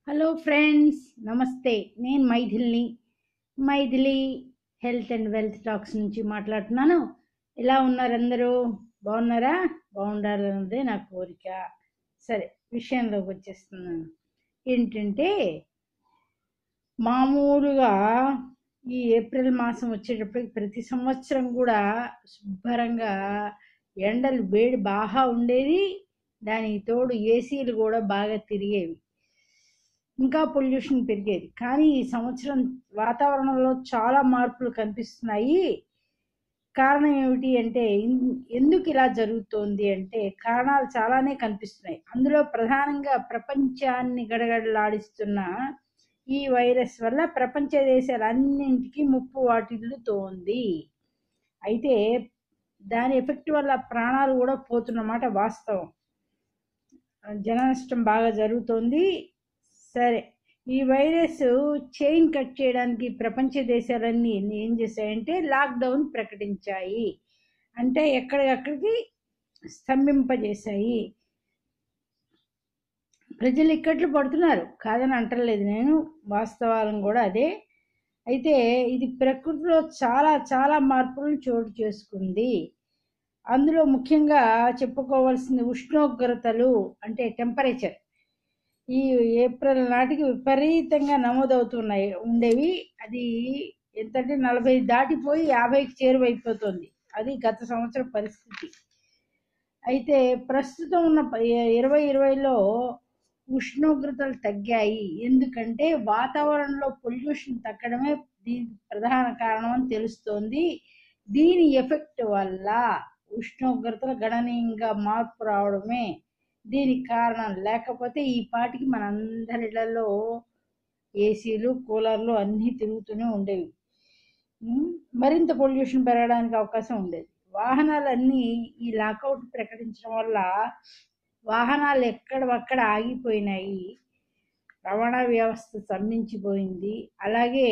hello friends నమస్తే నేను మైథిల్ని Maithili health and wealth talks నుంచి మాట్లాడుతున్నాను ఎలా ఉన్నారు అందరూ బాగున్నారా బాగుండాలన్నదే నా కోరిక సరే విషయంలోకి వచ్చేస్తున్నాను ఏంటంటే మామూలుగా ఈ ఏప్రిల్ మాసం వచ్చేటప్పటికి ప్రతి సంవత్సరం కూడా శుభ్రంగా ఎండలు వేడి బాగా ఉండేది దానికి తోడు ఏసీలు కూడా బాగా తిరిగేవి ఇంకా పొల్యూషన్ పెరిగేది కానీ ఈ సంవత్సరం వాతావరణంలో చాలా మార్పులు కనిపిస్తున్నాయి కారణం ఏమిటి అంటే ఇన్- ఎందుకు ఇలా జరుగుతోంది అంటే కారణాలు చాలానే కనిపిస్తున్నాయి అందులో ప్రధానంగా ప్రపంచాన్ని గడగడలాడిస్తున్న ఈ వైరస్ వల్ల ప్రపంచ దేశాలన్నింటికీ ముప్పు వాటిల్లుతోంది అయితే దాని ఎఫెక్ట్ వల్ల ప్రాణాలు కూడా పోతున్నమాట వాస్తవం జన నష్టం బాగా జరుగుతోంది సరే ఈ వైరస్ చైన్ కట్ చేయడానికి ప్రపంచ దేశాలన్నీ ఏం చేశాయంటే లాక్డౌన్ ప్రకటించాయి అంటే ఎక్కడికక్కడికి స్తంభింపజేశాయి ప్రజలు ఇక్కట్లు పడుతున్నారు కాదని అంటలేదు నేను వాస్తవాలను కూడా అదే అయితే ఇది ప్రకృతిలో చాలా చాలా మార్పులను చోటు చేసుకుంది అందులో ముఖ్యంగా చెప్పుకోవాల్సింది ఉష్ణోగ్రతలు అంటే టెంపరేచర్ ఈ ఏప్రిల్ నాటికి విపరీతంగా నమోదవుతున్నాయి ఉండేవి అది ఎంతంటే నలభై దాటిపోయి యాభైకి చేరువైపోతుంది అది గత సంవత్సరం పరిస్థితి అయితే ప్రస్తుతం ఉన్న ప- ఇరవై ఇరవైలో ఉష్ణోగ్రతలు తగ్గాయి ఎందుకంటే వాతావరణంలో పొల్యూషన్ తగ్గడమే దీనికి ప్రధాన కారణం అని తెలుస్తోంది దీని ఎఫెక్ట్ వల్ల ఉష్ణోగ్రతలు గణనీయంగా మార్పు రావడమే దీనికి కారణం లేకపోతే ఈ పాటికి మనందరిలో ఏసీలు కూలర్లు అన్నీ తిరుగుతూనే ఉండేవి ఉమ్, మరింత పొల్యూషన్ పెరగడానికి అవకాశం ఉండేది వాహనాలన్నీ ఈ లాకౌట్ ప్రకటించడం వల్ల వాహనాలు ఎక్కడవక్కడ ఆగిపోయినాయి రవాణా వ్యవస్థ స్తంభించిపోయింది అలాగే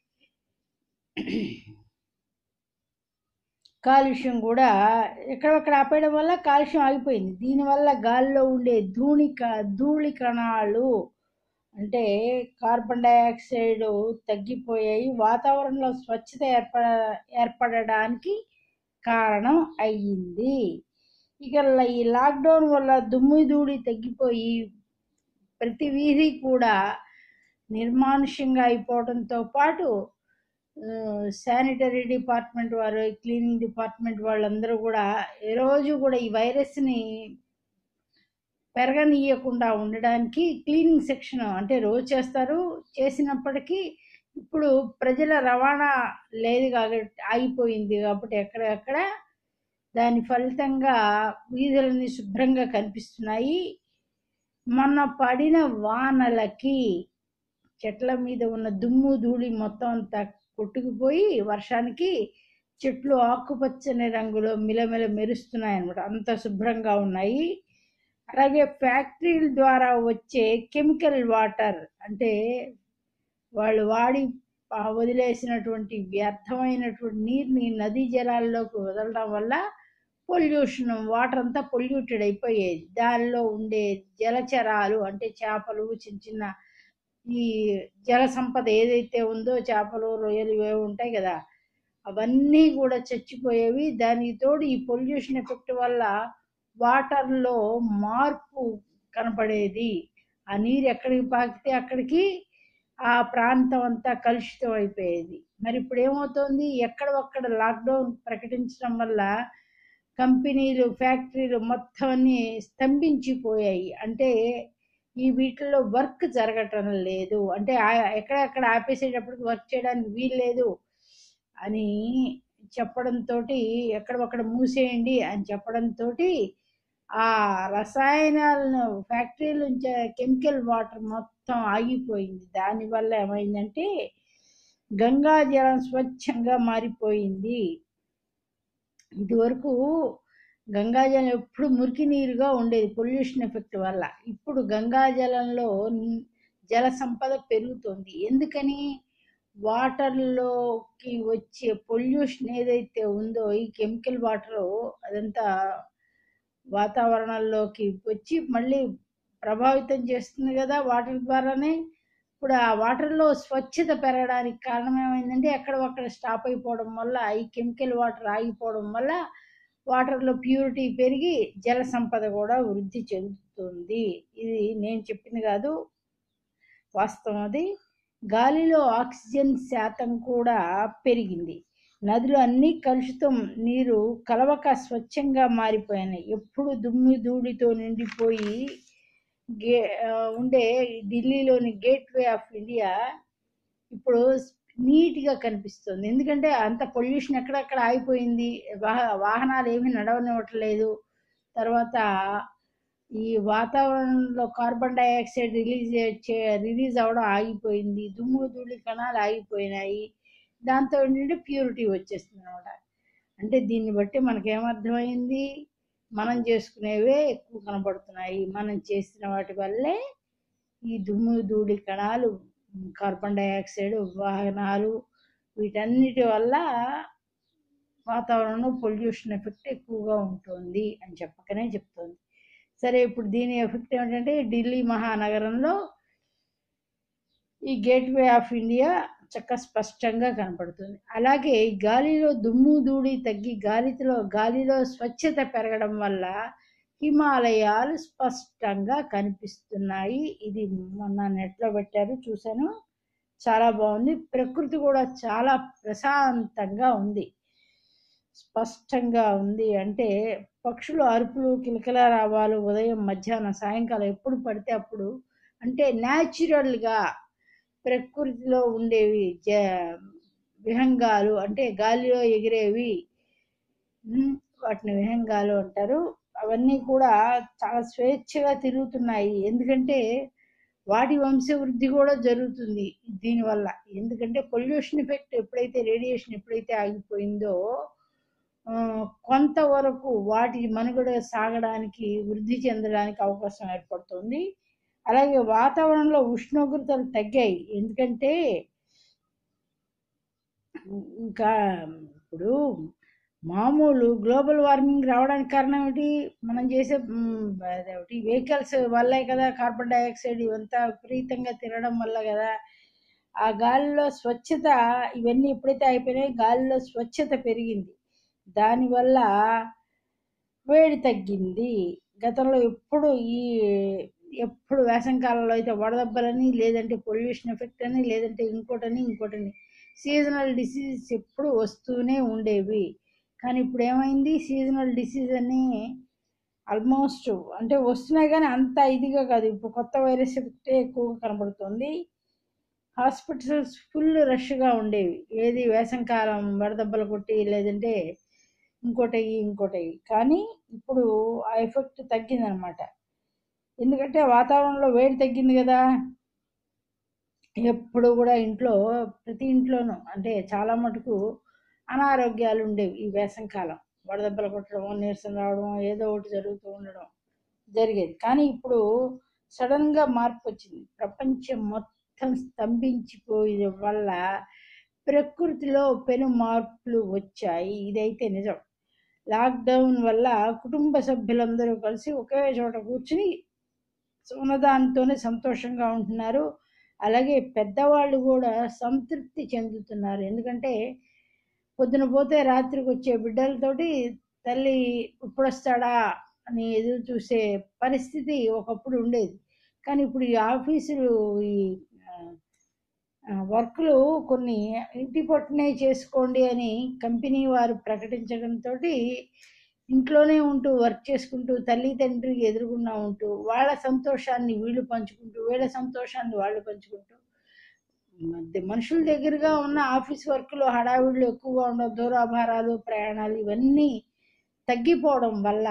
కాలుష్యం కూడా ఎక్కడొక్కడ ఆపేయడం వల్ల కాలుష్యం ఆగిపోయింది దీనివల్ల గాలిలో ఉండే ధూళిక ధూళి కణాలు అంటే కార్బన్ డయాక్సైడ్ తగ్గిపోయాయి వాతావరణంలో స్వచ్ఛత ఏర్పడ ఏర్పడడానికి కారణం అయ్యింది ఇక ల- ఈ లాక్డౌన్ వల్ల దుమ్ము ధూళి తగ్గిపోయి ప్రతి వీధి కూడా నిర్మానుష్యంగా అయిపోవడంతో పాటు శానిటరీ డిపార్ట్మెంట్ వారు క్లీనింగ్ డిపార్ట్మెంట్ వాళ్ళందరూ కూడా ఏ రోజు కూడా ఈ వైరస్ని పెరగనీయకుండా ఉండడానికి క్లీనింగ్ సెక్షన్ అంటే రోజు చేస్తారు చేసినప్పటికీ ఇప్పుడు ప్రజల రవాణా లేదు కాబట్టి ఆగిపోయింది కాబట్టి ఎక్కడెక్కడ దాని ఫలితంగా వీధులన్నీ శుభ్రంగా కనిపిస్తున్నాయి మొన్న పడిన వానలకి చెట్ల మీద ఉన్న దుమ్ము ధూళి మొత్తం అంతా కొట్టుకుపోయి వర్షానికి చెట్లు ఆకుపచ్చని రంగులో మిలమిల మెరుస్తున్నాయి అన్నమాట అంత శుభ్రంగా ఉన్నాయి అలాగే ఫ్యాక్టరీల ద్వారా వచ్చే కెమికల్ వాటర్ అంటే వాళ్ళు వాడి ఆ వదిలేసినటువంటి వ్యర్థమైనటువంటి నీరుని నదీ జలాల్లోకి వదలడం వల్ల పొల్యూషన్ వాటర్ అంతా పొల్యూటెడ్ అయిపోయేది దానిలో ఉండే జలచరాలు అంటే చేపలు చిన్న చిన్న ఈ జల సంపద ఏదైతే ఉందో చేపలు రొయ్యలు ఇవే ఉంటాయి కదా అవన్నీ కూడా చచ్చిపోయేవి దానికి తోడు ఈ పొల్యూషన్ ఎఫెక్ట్ వల్ల వాటర్లో మార్పు కనపడేది ఆ నీరు ఎక్కడికి పాకితే అక్కడికి ఆ ప్రాంతం అంతా కలుషితం అయిపోయేది మరి ఇప్పుడు ఏమవుతోంది ఎక్కడ ఒక్కడ లాక్డౌన్ ప్రకటించడం వల్ల కంపెనీలు ఫ్యాక్టరీలు మొత్తం అన్ని స్తంభించిపోయాయి అంటే ఈ వీటిల్లో వర్క్ జరగటం లేదు అంటే ఆ- ఎక్కడెక్కడ ఆపేసేటప్పటికి వర్క్ చేయడానికి వీలు లేదు అని చెప్పడంతో ఎక్కడొక్కడ మూసేయండి అని చెప్పడంతో ఆ రసాయనాలను ఫ్యాక్టరీల నుంచి కెమికల్ వాటర్ మొత్తం ఆగిపోయింది దానివల్ల ఏమైందంటే గంగా జలం స్వచ్ఛంగా మారిపోయింది ఇదివరకు గంగాజలం ఎప్పుడు మురికి నీరుగా ఉండేది పొల్యూషన్ ఎఫెక్ట్ వల్ల ఇప్పుడు గంగాజలంలో ని- జల సంపద పెరుగుతుంది ఎందుకని వాటర్లోకి వచ్చే పొల్యూషన్ ఏదైతే ఉందో ఈ కెమికల్ వాటర్ అదంతా వాతావరణంలోకి వచ్చి మళ్ళీ ప్రభావితం చేస్తుంది కదా వాటర్ ద్వారానే ఇప్పుడు ఆ వాటర్లో స్వచ్ఛత పెరగడానికి కారణం ఏమైందంటే ఎక్కడ అక్కడ స్టాప్ అయిపోవడం వల్ల ఈ కెమికల్ వాటర్ ఆగిపోవడం వల్ల వాటర్లో ప్యూరిటీ పెరిగి జల సంపద కూడా వృద్ధి చెందుతుంది ఇది నేను చెప్పింది కాదు వాస్తవం అది గాలిలో ఆక్సిజన్ శాతం కూడా పెరిగింది నదులు అన్నీ కలుషితం నీరు కలవక స్వచ్ఛంగా మారిపోయినాయి ఎప్పుడు దుమ్ము ధూళితో నిండిపోయి గే ఆ, ఉండే ఢిల్లీలోని గేట్ వే ఆఫ్ ఇండియా ఇప్పుడు నీట్గా కనిపిస్తుంది ఎందుకంటే అంత పొల్యూషన్ ఎక్కడెక్కడ ఆగిపోయింది వాహ- వాహనాలు ఏమీ నడవనివ్వట్లేదు తర్వాత ఈ వాతావరణంలో కార్బన్ డైఆక్సైడ్ రిలీజ్ చే- రిలీజ్ అవ్వడం ఆగిపోయింది దుమ్ము ధూళి కణాలు ఆగిపోయినాయి దాంతో ఏంటంటే ప్యూరిటీ వచ్చేస్తుంది అనమాట అంటే దీన్ని బట్టి మనకేమర్థమైంది మనం చేసుకునేవే ఎక్కువ కనబడుతున్నాయి మనం చేసిన వాటి వల్లే ఈ దుమ్ము ధూళి కణాలు కార్బన్ డైఆక్సైడ్ వాహనాలు వీటన్నిటి వల్ల వాతావరణంలో పొల్యూషన్ ఎఫెక్ట్ ఎక్కువగా ఉంటుంది అని చెప్పకనే చెప్తుంది సరే ఇప్పుడు దీని ఎఫెక్ట్ ఏమిటంటే ఢిల్లీ మహానగరంలో ఈ గేట్వే ఆఫ్ ఇండియా చక్క స్పష్టంగా కనపడుతుంది అలాగే ఈ గాలిలో దుమ్ము ధూళి తగ్గి గాలిలో గాలిలో స్వచ్ఛత పెరగడం వల్ల హిమాలయాలు స్పష్టంగా కనిపిస్తున్నాయి ఇది మొన్న నెట్లో పెట్టారు చూశాను చాలా బాగుంది ప్రకృతి కూడా చాలా ప్రశాంతంగా ఉంది స్పష్టంగా ఉంది అంటే పక్షులు అరుపులు కిలకిల రావాలు ఉదయం మధ్యాహ్నం సాయంకాలం ఎప్పుడు పడితే అప్పుడు అంటే న్యాచురల్గా ప్రకృతిలో ఉండేవి జ విహంగాలు అంటే గాలిలో ఎగిరేవి ఉమ్, వాటిని విహంగాలు అంటారు అవన్నీ కూడా చాలా స్వేచ్ఛగా తిరుగుతున్నాయి ఎందుకంటే వాటి వంశవృద్ధి కూడా జరుగుతుంది దీనివల్ల ఎందుకంటే పొల్యూషన్ ఎఫెక్ట్ ఎప్పుడైతే రేడియేషన్ ఎప్పుడైతే ఆగిపోయిందో ఆ, కొంతవరకు వాటి మనుగడ సాగడానికి వృద్ధి చెందడానికి అవకాశం ఏర్పడుతుంది అలాగే వాతావరణంలో ఉష్ణోగ్రతలు తగ్గాయి ఎందుకంటే ఇంకా ఇప్పుడు మామూలు గ్లోబల్ వార్మింగ్ రావడానికి కారణం ఏంటి మనం చేసే మ్, అదేమిటి వెహికల్స్ వల్లే కదా కార్బన్ డైఆక్సైడ్ ఇవంతా విపరీతంగా తినడం వల్ల కదా ఆ గాలిలో స్వచ్ఛత ఇవన్నీ ఎప్పుడైతే అయిపోయినాయో గాలిలో స్వచ్ఛత పెరిగింది దానివల్ల వేడి తగ్గింది గతంలో ఎప్పుడు ఈ ఎప్పుడు వేసవికాలంలో అయితే వడదెబ్బలని లేదంటే పొల్యూషన్ ఎఫెక్ట్ అని లేదంటే ఇంకోటని ఇంకోటని సీజనల్ డిసీజెస్ ఎప్పుడు వస్తూనే ఉండేవి కానీ ఇప్పుడు ఏమైంది సీజనల్ డిసీజ్ అని ఆల్మోస్ట్ అంటే వస్తున్నాయి కానీ అంత ఇదిగా కాదు ఇప్పుడు కొత్త వైరస్ ఎఫెక్టే ఎక్కువగా కనబడుతుంది హాస్పిటల్స్ ఫుల్ రష్గా ఉండేవి ఏది వేసంకాలం వడదెబ్బలు కొట్టి లేదంటే ఇంకోటి ఇంకోటి కానీ ఇప్పుడు ఆ ఎఫెక్ట్ తగ్గిందనమాట ఎందుకంటే వాతావరణంలో వేడి తగ్గింది కదా ఎప్పుడు కూడా ఇంట్లో ప్రతి ఇంట్లోనూ అంటే చాలా మటుకు అనారోగ్యాలు ఉండేవి ఈ వేసంకాలం వడదెబ్బలు కొట్టడం నీరసం రావడం ఏదో ఒకటి జరుగుతూ ఉండడం జరిగేది కానీ ఇప్పుడు సడన్గా మార్పు వచ్చింది ప్రపంచం మొత్తం స్తంభించిపోయే వల్ల ప్రకృతిలో పెను మార్పులు వచ్చాయి ఇదైతే నిజం లాక్డౌన్ వల్ల కుటుంబ సభ్యులందరూ కలిసి ఒకే చోట కూర్చుని ఉన్నదానితోనే సంతోషంగా ఉంటున్నారు అలాగే పెద్దవాళ్ళు కూడా సంతృప్తి చెందుతున్నారు ఎందుకంటే పొద్దున పోతే రాత్రికి వచ్చే బిడ్డలతోటి తల్లి ఇప్పుడు వస్తాడా అని ఎదురు చూసే పరిస్థితి ఒకప్పుడు ఉండేది కానీ ఇప్పుడు ఈ ఆఫీసులు ఈ ఆ, వర్క్లు కొన్ని ఇంటి పట్టునే చేసుకోండి అని కంపెనీ వారు ప్రకటించడంతో ఇంట్లోనే ఉంటూ వర్క్ చేసుకుంటూ తల్లి తండ్రికి ఎదురుగుండా ఉంటూ వాళ్ళ సంతోషాన్ని వీళ్ళు పంచుకుంటూ వీళ్ళ సంతోషాన్ని వాళ్ళు పంచుకుంటూ మధ్య మనుషుల దగ్గరగా ఉన్న ఆఫీస్ వర్క్లో హడావిడిలో ఎక్కువగా ఉన్న దూరాభారాలు ప్రయాణాలు ఇవన్నీ తగ్గిపోవడం వల్ల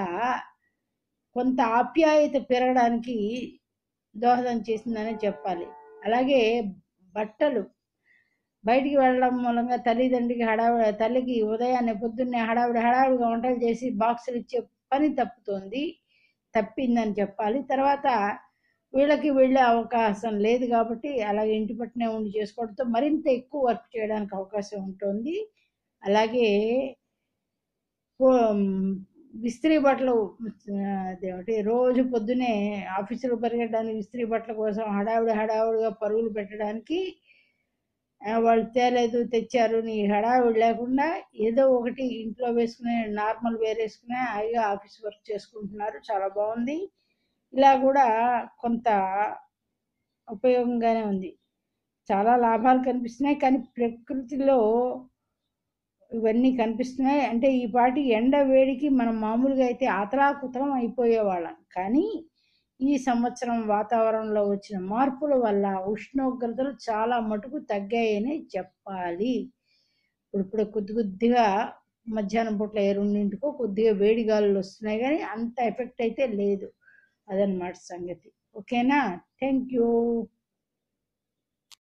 కొంత ఆప్యాయత పెరగడానికి దోహదం చేసిందని చెప్పాలి అలాగే బట్టలు బయటికి వెళ్ళడం మూలంగా తల్లిదండ్రికి హడావిడి తల్లికి ఉదయాన్నే పొద్దున్నే హడావిడి హడావిడిగా వంటలు చేసి బాక్సులు ఇచ్చే పని తప్పుతోంది తప్పిందని చెప్పాలి తర్వాత వీళ్ళకి వెళ్ళే అవకాశం లేదు కాబట్టి అలాగే ఇంటి పట్టునే ఉండి చేసుకోవడంతో మరింత ఎక్కువ వర్క్ చేయడానికి అవకాశం ఉంటుంది అలాగే పో- విస్త్రీ బట్టలు ఆ, అదేమిటి రోజు పొద్దునే ఆఫీసులో పరిగెట్టడానికి విస్త్రీ బట్టల కోసం హడావుడి హడావుడిగా పరుగులు పెట్టడానికి ఆ, వాళ్ళు తేలేదు తెచ్చారు నీ హడావుడి లేకుండా ఏదో ఒకటి ఇంట్లో వేసుకునే నార్మల్ వేర్ వేసుకునే హాయిగా ఆఫీస్ వర్క్ చేసుకుంటున్నారు చాలా బాగుంది ఇలా కూడా కొంత ఉపయోగంగానే ఉంది చాలా లాభాలు కనిపిస్తున్నాయి కానీ ప్రకృతిలో ఇవన్నీ కనిపిస్తున్నాయి అంటే ఈ పాటి ఎండ వేడికి మనం మామూలుగా అయితే ఆతలాకుతలం అయిపోయేవాళ్ళం కానీ ఈ సంవత్సరం వాతావరణంలో వచ్చిన మార్పుల వల్ల ఉష్ణోగ్రతలు చాలా మటుకు తగ్గాయని చెప్పాలి ఇప్పుడు కొద్ది కొద్దిగా మధ్యాహ్నం పూట్ల ఏ రెండింటికో కొద్దిగా వేడి గాలులు వస్తున్నాయి కానీ అంత ఎఫెక్ట్ అయితే లేదు అదనమాట సంగతి ఓకేనా థ్యాంక్ యూ